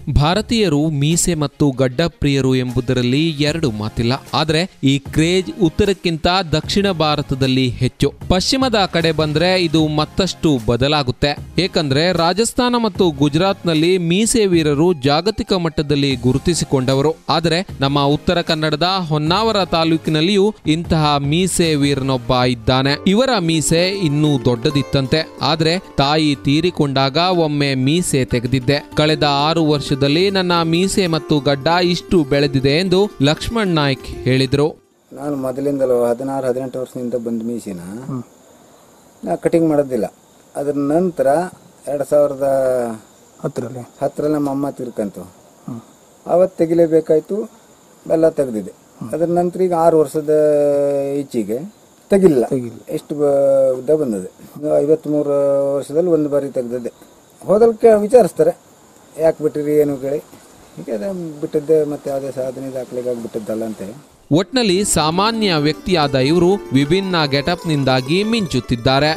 ಭಾರತೀಯರು ಮೀಸೆ ಮತ್ತು ಗಡ್ಡ ಪ್ರಿಯರು ಎಂಬುದರಲ್ಲಿ ಎರಡು ಮಾತಿಲ್ಲ ಆದರೆ ಈ ಕ್ರೇಜ್ ಉತ್ತರಕ್ಕಿಂತ ದಕ್ಷಿಣ ಭಾರತದಲ್ಲಿ ಹೆಚ್ಚು ಪಶ್ಚಿಮದ ಕಡೆ ಬಂದ್ರೆ ಇದು ಮತ್ತಷ್ಟು ಬದಲಾಗುತ್ತೆ ಏಕೆಂದ್ರೆ ರಾಜಸ್ಥಾನ ಮತ್ತು ಗುಜರಾತ್ನಲ್ಲಿ ಮೀಸೆ ವೀರರು ಜಾಗತಿಕ ಮಟ್ಟದಲ್ಲಿ ಗುರುತಿಸಿಕೊಂಡವರು ಆದರೆ ನಮ್ಮ ಉತ್ತರ ಕನ್ನಡದ ಹೊನ್ನಾವರ ತಾಲೂಕಿನಲ್ಲಿಯೂ ಇಂತಹ ಮೀಸೆ ವೀರನೊಬ್ಬ ಇದ್ದಾನೆ ಇವರ ಮೀಸೆ ಇನ್ನೂ ದೊಡ್ಡದಿತ್ತಂತೆ ಆದ್ರೆ ತಾಯಿ ತೀರಿಕೊಂಡಾಗ ಒಮ್ಮೆ ಮೀಸೆ ತೆಗೆದಿದ್ದೆ ಕಳೆದ ಆರು ವರ್ಷದಲ್ಲಿ ನನ್ನ ಮೀಸೆ ಮತ್ತು ಗಡ್ಡ ಇಷ್ಟು ಬೆಳೆದಿದೆ ಎಂದು ಲಕ್ಷ್ಮಣ್ ನಾಯ್ಕ್ ಹೇಳಿದ್ರು ನಾನು ಮೊದಲಿಂದಲೂ ಹದಿನಾರು ಹದಿನೆಂಟು ವರ್ಷದಿಂದ ಬಂದ ಮೀಸಿನ ನಾ ಕಟಿಂಗ್ ಮಾಡೋದಿಲ್ಲ ಅದ್ರ ನಂತರ ಎರಡು ಸಾವಿರದ ಹತ್ತರಲ್ಲಿ ಹತ್ತರಲ್ಲಿ ನಮ್ಮ ಅಮ್ಮ ತೀರ್ಕಂತು ಅವತ್ತು ತೆಗಿಲೇಬೇಕಾಯ್ತು ಎಲ್ಲ ತೆಗೆದಿದೆ ಅದ್ರ ನಂತರ ಈಗ ಆರು ವರ್ಷದ ಈಚೆಗೆ ತೆಗಿಲ್ಲ ಎಷ್ಟು ಬ- ಉದ್ದ ಬಂದದೆ ಐವತ್ಮೂರು ವರ್ಷದಲ್ಲಿ ಒಂದು ಬಾರಿ ತೆಗೆದದ್ದೆ ಹೋದಲ್ಕೆ ವಿಚಾರಿಸ್ತಾರೆ ಯಾಕೆ ಬಿಟ್ಟಿರಿ ಏನು ಕೇಳಿ ಹೀಗೆ ಅದೇ ಬಿಟ್ಟಿದ್ದೆ ಮತ್ತೆ ಯಾವುದೇ ಸಾಧನೆ ದಾಖಲೆಗಾಗಿ ಬಿಟ್ಟಿದ್ದಲ್ಲ ಅಂತ ಹೇಳಿ ಒಟ್ನಲ್ಲಿ ಸಾಮಾನ್ಯ ವ್ಯಕ್ತಿಯಾದ ಇವರು ವಿಭಿನ್ನ ಗೆಟಪ್ನಿಂದಾಗಿ ಮಿಂಚುತ್ತಿದ್ದಾರೆ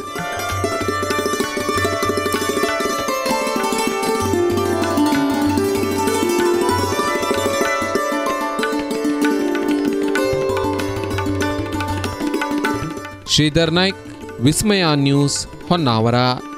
ಶ್ರೀಧರ್ ನಾಯ್ಕ್ ವಿಸ್ಮಯ ನ್ಯೂಸ್ ಹೊನ್ನಾವರ